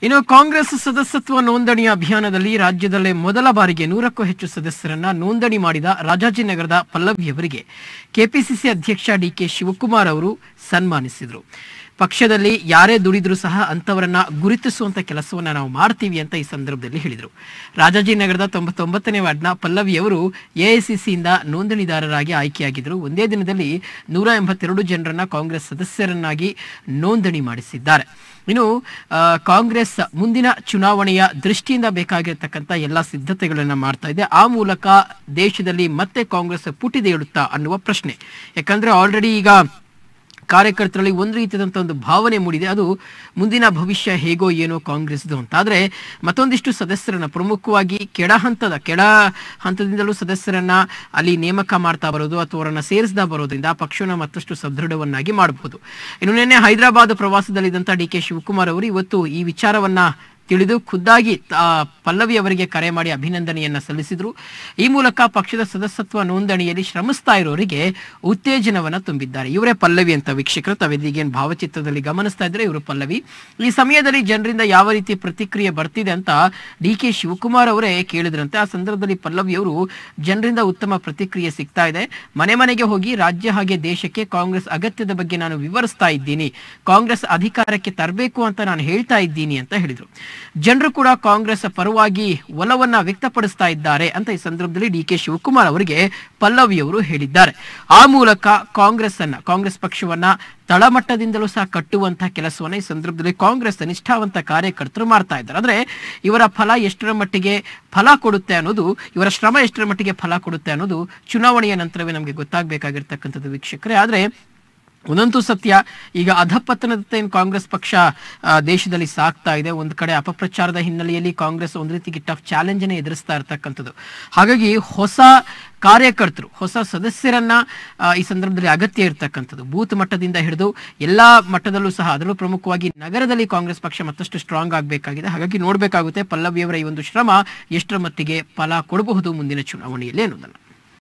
ಇನ್ನು ಕಾಂಗ್ರೆಸ್ ಸದಸ್ಯತ್ವ ನೋಂದಣಿ ಅಭಿಯಾನದಲ್ಲಿ ರಾಜ್ಯದಲ್ಲೇ ಮೊದಲ ಬಾರಿಗೆ ನೂರಕ್ಕೂ ಹೆಚ್ಚು ಸದಸ್ಯರನ್ನ ನೋಂದಣಿ ಮಾಡಿದ ರಾಜಾಜಿನಗರದ ಪಲ್ಲವಿಯವರಿಗೆ ಕೆಪಿಸಿಸಿ ಅಧ್ಯಕ್ಷ ಡಿಕೆ ಶಿವಕುಮಾರ್ ಅವರು ಸನ್ಮಾನಿಸಿದರು ಪಕ್ಷದಲ್ಲಿ ಯಾರೇ ದುಡಿದ್ರೂ ಸಹ ಅಂತವರನ್ನ ಗುರುತಿಸುವಂತ ಕೆಲಸವನ್ನ ನಾವು ಮಾಡ್ತೀವಿ ಅಂತ ಈ ಸಂದರ್ಭದಲ್ಲಿ ಹೇಳಿದರು ರಾಜಾಜಿನಗರದ ತೊಂಬತ್ತೊಂಬತ್ತನೇ ವಾರ್ಡ್ನ ಪಲ್ಲವಿಯವರು ಎಐಸಿಸಿಯಿಂದ ನೋಂದಣಿದಾರರಾಗಿ ಆಯ್ಕೆಯಾಗಿದ್ದರು ಒಂದೇ ದಿನದಲ್ಲಿ ನೂರ ಎಂಬತ್ತೆರಡು ಜನರನ್ನ ಕಾಂಗ್ರೆಸ್ ಸದಸ್ಯರನ್ನಾಗಿ ನೋಂದಣಿ ಮಾಡಿಸಿದ್ದಾರೆ ಇನ್ನು ಆ, ಕಾಂಗ್ರೆಸ್ ಮುಂದಿನ ಚುನಾವಣೆಯ ದೃಷ್ಟಿಯಿಂದ ಬೇಕಾಗಿರತಕ್ಕಂಥ ಎಲ್ಲ ಸಿದ್ಧತೆಗಳನ್ನು ಮಾಡ್ತಾ ಇದೆ ಆ ಮೂಲಕ ದೇಶದಲ್ಲಿ ಮತ್ತೆ ಕಾಂಗ್ರೆಸ್ ಪುಟಿದೇಳುತ್ತಾ ಅನ್ನುವ ಪ್ರಶ್ನೆ ಯಾಕಂದ್ರೆ ಆಲ್ರೆಡಿ ಈಗ ಕಾರ್ಯಕರ್ತರಲ್ಲಿ ಒಂದು ರೀತಿಯಾದಂಥ ಒಂದು ಭಾವನೆ ಮೂಡಿದೆ ಅದು ಮುಂದಿನ ಭವಿಷ್ಯ ಹೇಗೋ ಏನೋ ಕಾಂಗ್ರೆಸ್ದು ಅಂತ ಆದರೆ ಮತ್ತೊಂದಿಷ್ಟು ಸದಸ್ಯರನ್ನ ಪ್ರಮುಖವಾಗಿ ಕೆಳ ಹಂತದ ಕೆಳ ಹಂತದಿಂದಲೂ ಸದಸ್ಯರನ್ನ ಅಲ್ಲಿ ನೇಮಕ ಮಾಡ್ತಾ ಬರೋದು ಅಥವಾ ಅವರನ್ನ ಸೇರಿಸ್ತಾ ಬರೋದ್ರಿಂದ ಆ ಪಕ್ಷವನ್ನು ಮತ್ತಷ್ಟು ಸದೃಢವನ್ನಾಗಿ ಮಾಡಬಹುದು ಇನ್ನು ನಿನ್ನೆ ಹೈದರಾಬಾದ್ ಪ್ರವಾಸದಲ್ಲಿದ್ದಂಥ ಡಿ ಕೆ ಶಿವಕುಮಾರ್ ಅವರು ಇವತ್ತು ಈ ವಿಚಾರವನ್ನ ತಿಳಿದು ಖುದ್ದಾಗಿ ಆ, ಪಲ್ಲವಿ ಅವರಿಗೆ ಕರೆ ಮಾಡಿ ಅಭಿನಂದನೆಯನ್ನ ಸಲ್ಲಿಸಿದ್ರು ಈ ಮೂಲಕ ಪಕ್ಷದ ಸದಸ್ಯತ್ವ ನೋಂದಣಿಯಲ್ಲಿ ಶ್ರಮಿಸ್ತಾ ಇರೋರಿಗೆ ಉತ್ತೇಜನವನ್ನ ತುಂಬಿದ್ದಾರೆ ಇವರೇ ಪಲ್ಲವಿ ಅಂತ ವೀಕ್ಷಕರು ತಾವೇನು ಭಾವಚಿತ್ರದಲ್ಲಿ ಗಮನಿಸ್ತಾ ಇದ್ರೆ ಇವರು ಪಲ್ಲವಿ ಈ ಸಮಯದಲ್ಲಿ ಜನರಿಂದ ಯಾವ ರೀತಿ ಪ್ರತಿಕ್ರಿಯೆ ಬರ್ತಿದೆ ಅಂತ ಡಿ ಕೆ ಶಿವಕುಮಾರ್ ಅವರೇ ಕೇಳಿದ್ರಂತೆ ಆ ಸಂದರ್ಭದಲ್ಲಿ ಪಲ್ಲವಿ ಅವರು ಜನರಿಂದ ಉತ್ತಮ ಪ್ರತಿಕ್ರಿಯೆ ಸಿಗ್ತಾ ಇದೆ ಮನೆ ಮನೆಗೆ ಹೋಗಿ ರಾಜ್ಯ ಹಾಗೆ ದೇಶಕ್ಕೆ ಕಾಂಗ್ರೆಸ್ ಅಗತ್ಯದ ಬಗ್ಗೆ ನಾನು ವಿವರಿಸ್ತಾ ಇದ್ದೀನಿ ಕಾಂಗ್ರೆಸ್ ಅಧಿಕಾರಕ್ಕೆ ತರಬೇಕು ಅಂತ ನಾನು ಹೇಳ್ತಾ ಇದ್ದೀನಿ ಅಂತ ಹೇಳಿದ್ರು ಜನರು ಕೂಡ ಕಾಂಗ್ರೆಸ್ ಪರವಾಗಿ ಒಲವನ್ನ ವ್ಯಕ್ತಪಡಿಸ್ತಾ ಇದ್ದಾರೆ ಅಂತ ಈ ಸಂದರ್ಭದಲ್ಲಿ ಡಿ ಕೆ ಶಿವಕುಮಾರ್ ಅವರಿಗೆ ಪಲ್ಲವಿ ಅವರು ಹೇಳಿದ್ದಾರೆ ಆ ಮೂಲಕ ಕಾಂಗ್ರೆಸ್ ಅನ್ನ ಕಾಂಗ್ರೆಸ್ ಪಕ್ಷವನ್ನ ತಳಮಟ್ಟದಿಂದಲೂ ಸಹ ಕಟ್ಟುವಂತಹ ಕೆಲಸವನ್ನ ಈ ಸಂದರ್ಭದಲ್ಲಿ ಕಾಂಗ್ರೆಸ್ ನಿಷ್ಠಾವಂತ ಕಾರ್ಯಕರ್ತರು ಮಾಡ್ತಾ ಇದ್ದಾರೆ ಅಂದ್ರೆ ಇವರ ಫಲ ಎಷ್ಟರ ಮಟ್ಟಿಗೆ ಫಲ ಕೊಡುತ್ತೆ ಅನ್ನೋದು ಇವರ ಶ್ರಮ ಎಷ್ಟರ ಮಟ್ಟಿಗೆ ಫಲ ಕೊಡುತ್ತೆ ಅನ್ನೋದು ಚುನಾವಣೆಯ ನಂತರವೇ ನಮಗೆ ಗೊತ್ತಾಗಬೇಕಾಗಿರ್ತಕ್ಕಂಥದ್ದು ವೀಕ್ಷಕರೇ ಆದ್ರೆ ಒಂದಂತೂ ಸತ್ಯ ಈಗ ಅಧಪತನದತ್ತ ಏನು ಕಾಂಗ್ರೆಸ್ ಪಕ್ಷ ಆ, ದೇಶದಲ್ಲಿ ಸಾಗ್ತಾ ಇದೆ ಒಂದು ಕಡೆ ಅಪಪ್ರಚಾರದ ಹಿನ್ನೆಲೆಯಲ್ಲಿ ಕಾಂಗ್ರೆಸ್ ಒಂದು ರೀತಿಗೆ ಟಫ್ ಚಾಲೆಂಜನ್ನೇ ಎದುರಿಸ್ತಾ ಇರ್ತಕ್ಕಂಥದ್ದು ಹಾಗಾಗಿ ಹೊಸ ಕಾರ್ಯಕರ್ತರು ಹೊಸ ಸದಸ್ಯರನ್ನ ಆ, ಈ ಸಂದರ್ಭದಲ್ಲಿ ಅಗತ್ಯ ಇರತಕ್ಕಂಥದ್ದು ಬೂತ್ ಮಟ್ಟದಿಂದ ಹಿಡಿದು ಎಲ್ಲಾ ಮಟ್ಟದಲ್ಲೂ ಸಹ ಅದರಲ್ಲೂ ಪ್ರಮುಖವಾಗಿ ನಗರದಲ್ಲಿ ಕಾಂಗ್ರೆಸ್ ಪಕ್ಷ ಮತ್ತಷ್ಟು ಸ್ಟ್ರಾಂಗ್ ಆಗಬೇಕಾಗಿದೆ ಹಾಗಾಗಿ ನೋಡಬೇಕಾಗುತ್ತೆ ಪಲ್ಲವಿಯವರ ಈ ಒಂದು ಶ್ರಮ ಎಷ್ಟರ ಮಟ್ಟಿಗೆ ಫಲ ಕೊಡಬಹುದು ಮುಂದಿನ ಚುನಾವಣೆಯಲ್ಲಿ ಅನ್ನೋದನ್ನ